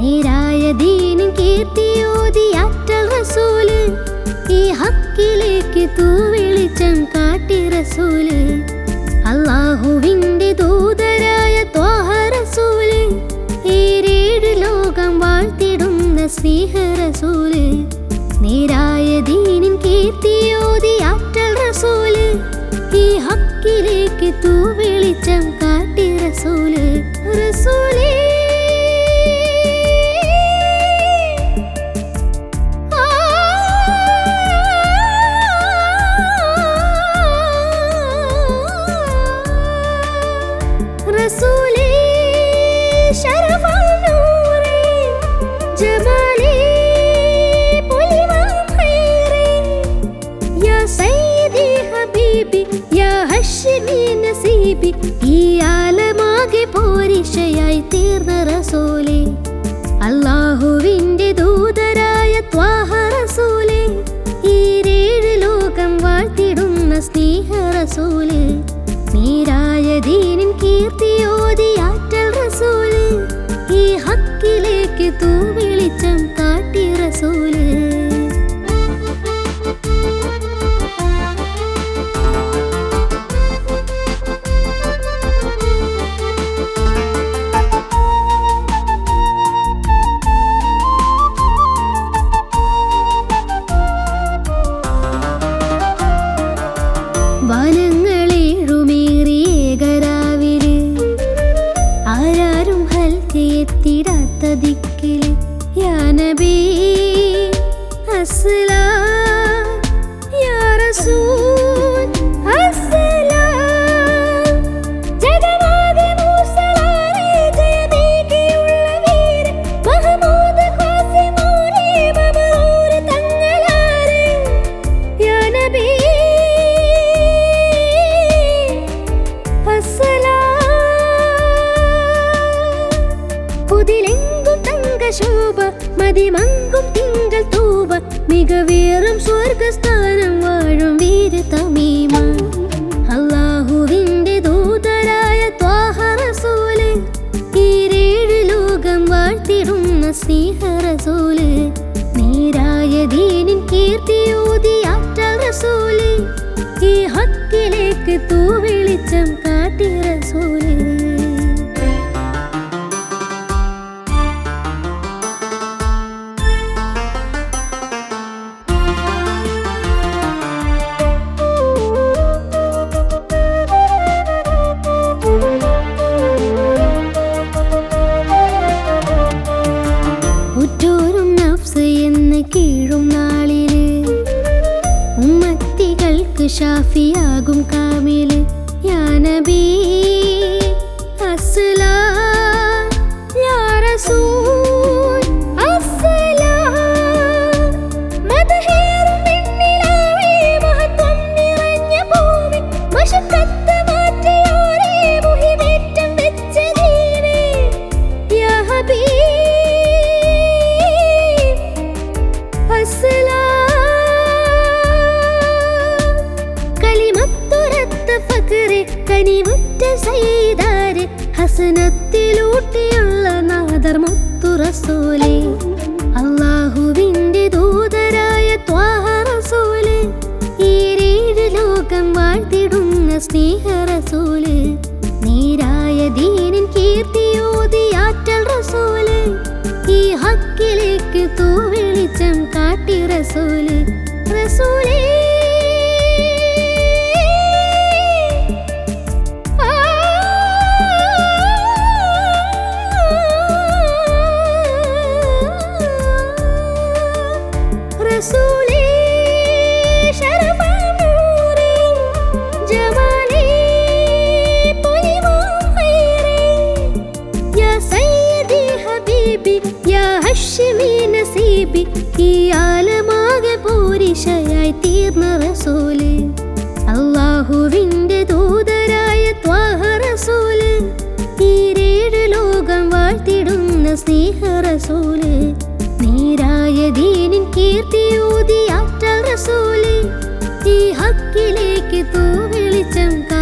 നേരായ ദീനിൻ കീർത്തിയോതി ആറ്റൽ റസൂല് ഈ ഹക്കിലേക്ക് തൂവെളിച്ചം കാട്ടി റസൂല് അള്ളാഹുവിന്റെ ദൂതരായ ത്വാഹ റസൂല് ഏഴ് ലോകം വാഴ്ത്തിടുന്ന സ്നേഹ റസൂല് നേരായ ദീനിൻ കീർത്തിയോതി ആറ്റൽ റസൂല് ഈ ഹക്കിലേക്ക് തൂവെളിച്ചം കാട്ടി റസൂല് റസൂലേ ആ റസൂലേ ശരഫൽ നൂറേ ജമാലേ പുലിമാം ഖൈറേ യാ സയ്യിദി ഹബീബി യാ ഹശ്മി നസീബി ഈ ആലമാകെ പോരിഷയായി തീർന്ന റസൂലേ അള്ളാഹുവിന്റെ ദൂതരായ ത്വാഹ റസൂലേ ഈരേഴ് ലോകം വാഴ്ത്തിടുന്ന സ്നേഹ റസൂല് നീരായ ദീനിൻ കീർത്തിയോതി ആറ്റൽ റസൂല് ഈ ഹക്കിലേക്ക് തൂവെളിച്ചം കാട്ടി റസൂല് വനങ്ങളേഴുമേറിയേകരാവില് ആരാരും ഹൽക്കെത്തിടാത്ത ദിക്കില് യാനബി അസ്സലാ യാ റസൂൽ അസ്സലാം ജഗമാകെ മൂസലാലേ ജയമേകിയുള്ള വീരൻ മഹമൂദ് ഖാസിമോനെ മമറൂർ തങ്ങളാരെ യാ നബി അസ്സലാം പുതിലെങ്കും തങ്കശോഭ മതിമങ്കും തിങ്കൾ തൂവ മികവേറും സ്വർഗസ്ഥാനം വാഴും വീര തമീമ അള്ളാഹുവിന്റെ ദൂതരായ ത്വാഹ റസൂല് ഈരേഴ് ലോകം വാഴ്ത്തിടുന്ന സ്നേഹ റസൂല് നേരായ ദീനിൻ കീർത്തിയോതി ആറ്റൽ റസൂല് ഈ ഹക്കിലേക്ക് തൂവെളിച്ചം കാട്ടി റസൂല് ഉറ്റോരും നഫ്സ് എന്ന് കീഴും നാളില് ഉമ്മത്തികൾക്ക് ഷാഫിയാകും കാമില് യാ നബി അസ്സലാം യാ റസൂൽ അസ്സലാം മദഹേറും വെണ്ണിലാവേ മഹത്വം നിറഞ്ഞ ഭൂമി മശക്കത്ത് മാറ്റിയോരേ മുഹിമേറ്റം വെച്ച ജീവേ യാ ഹബീബ് അസ്സലാം കലിമത്തുരത്ത ഫക്രെ കനിവുറ്റ സൈദാര് ഹസനത്തിലൂട്ടിയുള്ള നാദർ മുത്തു റസൂലേ അള്ളാഹുവിന്റെ ദൂതരായ ത്വാഹ റസൂല് ഈരേഴ് ലോകം വാഴ്ത്തിടുന്ന സ്നേഹ റസൂല് നേരായ ദീനിൻ കീർത്തിയോതി ആറ്റൽ റസൂല് ഈ ഹക്കിലേക്ക് തൂവെളിച്ചം കാട്ടി റസൂല് റസൂലേ ആ റസൂലേ ശരഫൽ നൂറേ ജമാലേ പുലിമാം ഖൈറേ യാ സയ്യിദി ഹബീബി യാ ഹശ്മി നസീബി ഈ ആലമാകെ പോരിഷയായി തീർന്ന റസൂല് അള്ളാഹുവിന്റെ ദൂതരായ ത്വാഹ റസൂല് ഈരേഴ് ലോകം വാഴ്ത്തിടുന്ന സ്നേഹ റസൂല് നേരായ ദീനിൻ കീർത്തിയൂതി ആറ്റൽ റസൂല് ഈ ഹക്കിലേക്ക് തൂവെളിച്ചം